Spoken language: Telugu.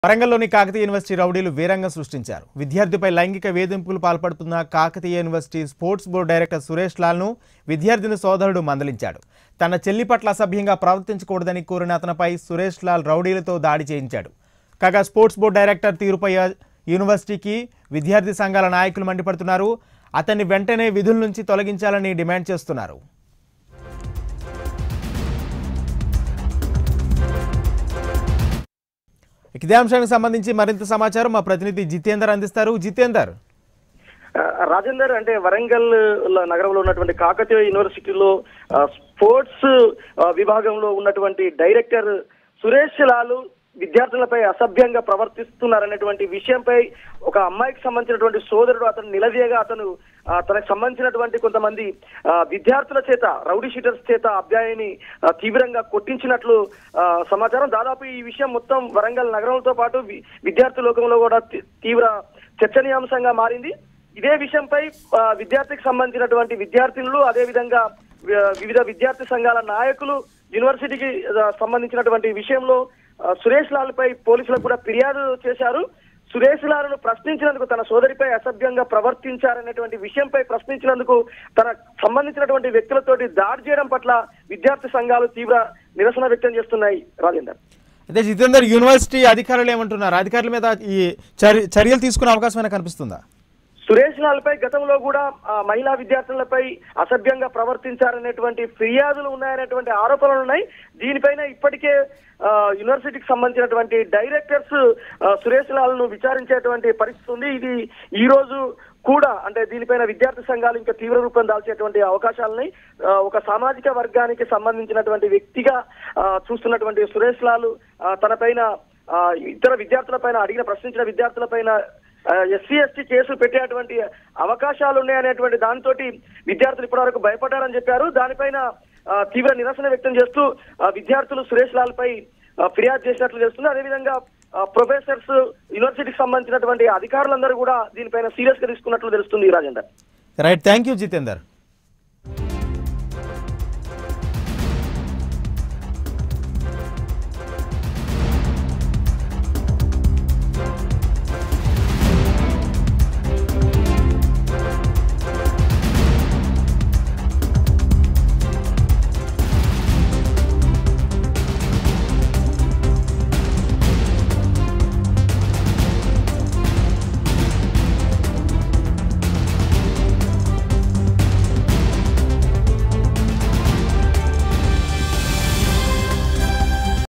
వరంగల్లోని కాకతీయ యూనివర్సిటీ రౌడీలు వీరంగం సృష్టించారు విద్యార్థిపై లైంగిక వేధింపులు పాల్పడుతున్న Kakatiya university sports board director Suresh లాల్ను విద్యార్థిని సోదరుడు మందలించాడు తన చెల్లి పట్ల అసభ్యంగా ప్రవర్తించకూడదని కోరిన అతనిపై సురేష్ లాల్ రౌడీలతో దాడి చేయించాడు కాగా స్పోర్ట్స్ బోర్డు డైరెక్టర్ తీరుపై యూనివర్సిటీకి విద్యార్థి సంఘాల నాయకులు మండిపడుతున్నారు అతన్ని వెంటనే విధుల నుంచి తొలగించాలని డిమాండ్ చేస్తున్నారు ఇక ఇదే అంశానికి సంబంధించి మరింత సమాచారం మా ప్రతినిధి జితేందర్ అందిస్తారు జితేందర్ ఆ, రాజేందర్ అంటే వరంగల్ లో- నగరంలో ఉన్నటువంటి కాకతీయ యూనివర్సిటీలో ఆ, స్పోర్ట్స్ ఆ, విభాగంలో ఉన్నటువంటి డైరెక్టర్ సురేష్ లాలు విద్యార్థులపై అసభ్యంగా ప్రవర్తిస్తున్నారనేటువంటి విషయంపై ఒక అమ్మాయికి సంబంధించినటువంటి సోదరుడు అతను నిలదీయగా అతను ఆ, తనకు సంబంధించినటువంటి కొంతమంది ఆ, విద్యార్థుల చేత రౌడీ షీటర్స్ చేత అబ్బాయిని ఆ, తీవ్రంగా కొట్టించినట్లు ఆ, సమాచారం దాదాపు ఈ విషయం మొత్తం వరంగల్ నగరంతో పాటు వి- విద్యార్థి లోకంలో కూడా తీ- తీవ్ర చర్చనీయాంశంగా మారింది ఇదే విషయంపై ఆ, విద్యార్థికి సంబంధించినటువంటి విద్యార్థినులు అదేవిధంగా వి- వివిధ విద్యార్థి సంఘాల నాయకులు యూనివర్సిటీకి ఆ, సంబంధించినటువంటి విషయంలో ఆ, సురేష్ లాల్ పై పోలీసులకు కూడా ఫిర్యాదు చేశారు సురేష్ లాల్ను ప్రశ్నించినందుకు తన సోదరిపై అసభ్యంగా ప్రవర్తించారనేటువంటి విషయంపై ప్రశ్నించినందుకు తన సంబంధించినటువంటి వ్యక్తులతోటి దాడి చేయడం పట్ల విద్యార్థి సంఘాలు తీవ్ర నిరసన వ్యక్తం చేస్తున్నాయి రాజేందర్ అయితే జితేందర్ యూనివర్సిటీ అధికారులు ఏమంటున్నారు అధికారుల మీద ఈ చర్య- చర్యలు తీసుకునే అవకాశం ఏమైనా కనిపిస్తుందా సురేష్ లాల్పై గతంలో కూడా ఆ, మహిళా విద్యార్థులపై అసభ్యంగా ప్రవర్తించారనేటువంటి ఫిర్యాదులు ఉన్నాయనేటువంటి ఆరోపణలు ఉన్నాయి దీనిపైన ఇప్పటికే ఆ, యూనివర్సిటీకి సంబంధించినటువంటి డైరెక్టర్స్ ఆ, సురేష్ లాల్ ను విచారించేటువంటి పరిస్థితి ఉంది ఇది ఈ రోజు కూడా అంటే దీనిపైన విద్యార్థి సంఘాలు ఇంకా తీవ్ర రూపం దాల్చేటువంటి అవకాశాలని ఆ, ఒక సామాజిక వర్గానికి సంబంధించినటువంటి వ్యక్తిగా ఆ, చూస్తున్నటువంటి సురేష్ లాల్ ఆ, తన పైన ఆ, ఇతర విద్యార్థుల పైన అడిగిన ప్రశ్నించిన విద్యార్థుల పైన ఎస్సీ ఎస్టీ కేసులు పెట్టేటువంటి అవకాశాలు ఉన్నాయనేటువంటి దాంతో విద్యార్థులు ఇప్పటివరకు భయపడ్డారని చెప్పారు దానిపైన ఆ, తీవ్ర నిరసన వ్యక్తం చేస్తూ ఆ, విద్యార్థులు సురేష్ లాల్ పై ఆ, ఫిర్యాదు చేసినట్లు తెలుస్తుంది అదేవిధంగా ఆ, ప్రొఫెసర్స్ యూనివర్సిటీకి సంబంధించినటువంటి అధికారులందరూ కూడా దీనిపైన సీరియస్ గా తీసుకున్నట్లు తెలుస్తుంది Rajender right thank you Jitender